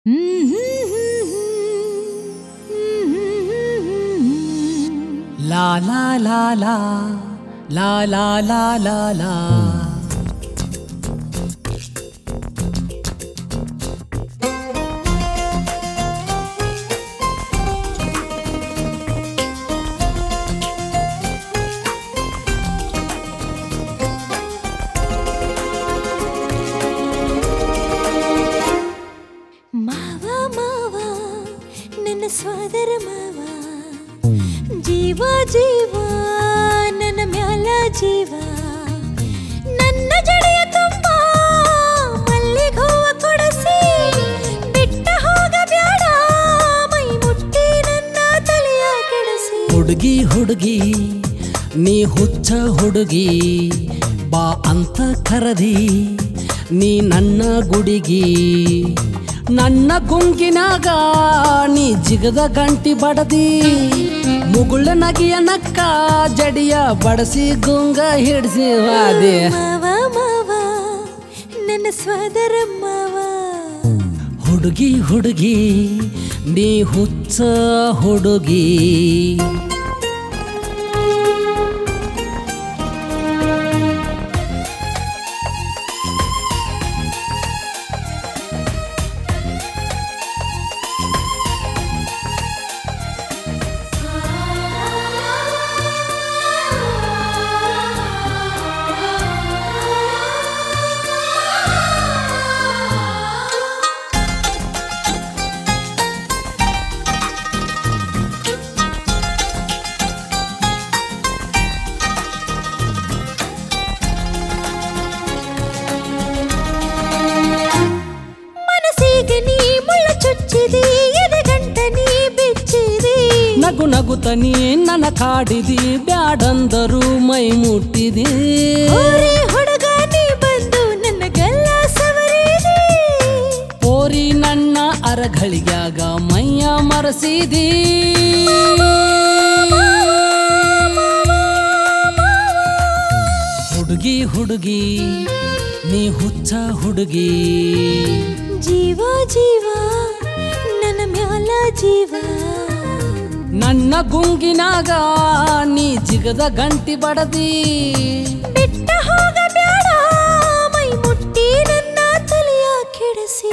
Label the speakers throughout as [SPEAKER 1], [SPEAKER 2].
[SPEAKER 1] ಲಾ ಲಾ ಲಾ ಲಾ ಲಾ ಲಾ ಲಾ ಲಾ ಲಾ
[SPEAKER 2] ಮಾವ ಮಾವ ನನ್ನ ಸ್ವಾದರ ಮಾವ ಜೀವ ಜೀವ ನನ್ನ ಮ್ಯಾಲ ಜೀವ ನನ್ನ ಜಡೆಯ ತುಂಬ ಮಲ್ಲಿಗೆ ಹೂವ ಕೊಡಸಿ ಬಿಟ್ಟ ಹೋಗ ಬ್ಯಾಡ ಮೈ ಮುಟ್ಟಿ ನನ್ನ ತಲೆಯ ಕೆಡಸಿ
[SPEAKER 1] ಹುಡುಗಿ ಹುಡುಗಿ ನೀ ಹುಚ್ಚ ಹುಡುಗಿ ಬಾ ಅಂತ ಕರದಿ ನೀ ನನ್ನ ಗುಡಿಗಿ ನನ್ನ ಗುಂಗಿನಾಗ ನೀ ಜಿಗದ ಗಂಟಿ ಬಡದಿ ಮುಗುಳ ನಗಿಯ ನಕ್ಕ ಜಡಿಯ ಬಡಸಿ ಗುಂಗ ಹಿಡಿಸಿ ವಾದೆ
[SPEAKER 2] ಮಾವ ಮಾವ ನನ್ನ ಸ್ವಾದರ ಮಾವ
[SPEAKER 1] ಹುಡುಗಿ ಹುಡುಗಿ ನೀ ಹುಚ್ಚ ಹುಡುಗಿ
[SPEAKER 2] ಮನಸ್ಸಿಗೆ ನೀ ಮುಳ್ಳ ಚುಚ್ಚಿದಿ ಎದೆಗಂಟ ನೀ ಬಿಚ್ಚಿದಿ
[SPEAKER 1] ನಗು ನಗುತ್ತ ನೀ ನನ್ನ ಕಾಡಿದಿ ಬ್ಯಾಡಂದರು ಮೈ ಮುಟ್ಟಿದಿ
[SPEAKER 2] ಓರಿ ಹುಡುಗ ನೀ ಬಂದು ನನ್ನ ಗಲ್ಲ ಸವರಿದಿ
[SPEAKER 1] ಓರಿ ನನ್ನ ಅರಗಳಿಗ್ಯಾಗ ಮೈಯ ಮರಸಿದಿ ಹುಡುಗಿ ಹುಡುಗಿ ನೀ ಹುಚ್ಚ ಹುಡುಗಿ
[SPEAKER 2] ಜೀವ ಜೀವ ನನ್ನ ಮ್ಯಾಲ ಜೀವ
[SPEAKER 1] ನನ್ನ ಗುಂಗಿನಾಗ ನೀ ಜಿಗದ ಗಂಟಿ ಬಡದಿ
[SPEAKER 2] ಬಿಟ್ಟ ಹೋಗ ಬ್ಯಾಡ ಮೈ ಮುಟ್ಟಿ ನನ್ನ ತಲೆಯ ಕೆಡಸಿ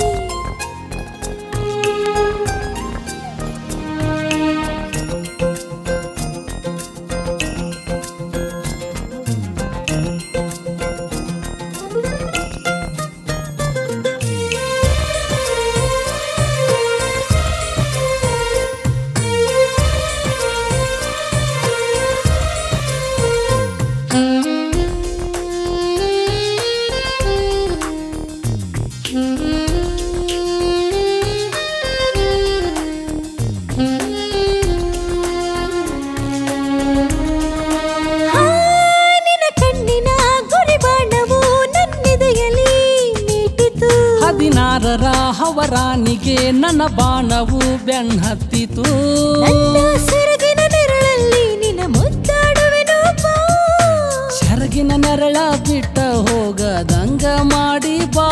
[SPEAKER 2] ಆ, ನಿನ್ನ ಕಣ್ಣಿನ ಗುರಿ ಬಾಣವು ನನ್ನೆದೆಯಲ್ಲಿ ಮೀಟಿತು
[SPEAKER 1] ಹದಿನಾರರ ಹವರಾನಿಗೆ ನನ್ನ ಬಾಣವು ಬೆನ್ ಹತ್ತಿತು
[SPEAKER 2] ನನ್ನ ಸೆರಗಿನ ನೆರಳಲ್ಲಿ ನಿನ್ನ ಮುದ್ದಾಡುವೆನು ಬಾ
[SPEAKER 1] ಸೆರಗಿನ ನೆರಳ ಬಿಟ್ಟ ಹೋಗದಂಗ ಮಾಡಿ ಬಾ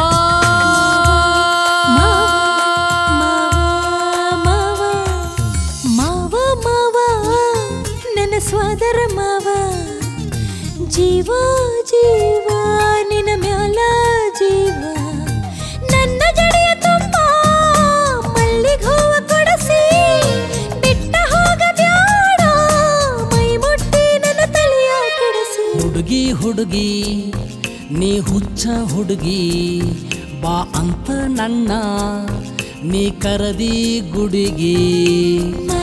[SPEAKER 2] ಮಾವ ಮಾವ ಮಾವ ನನ್ನ ಸ್ವಾದರ ಮಾವ ಜೀವ ಜೀವ ನಿನ್ನ ಮ್ಯಾಲ ಜೀವ ನನ್ನ ಜಡೆಯ ತುಂಬ ಮಲ್ಲಿಗೆ ಹೂವ ಕೊಡಸಿ ಬಿಟ್ಟ ಹೋಗ ಬ್ಯಾಡ ಮೈ ಮುಟ್ಟಿ ನನ್ನ ತಲೆಯ ಕೆಡಸಿ
[SPEAKER 1] ಹುಡುಗಿ ಹುಡುಗಿ ನೀ ಹುಚ್ಚ ಹುಡುಗಿ ಬಾ ಅಂತ ನನ್ನ ನೀ ಕರದಿ ಗುಡಿಗಿ
[SPEAKER 2] ಮಾವ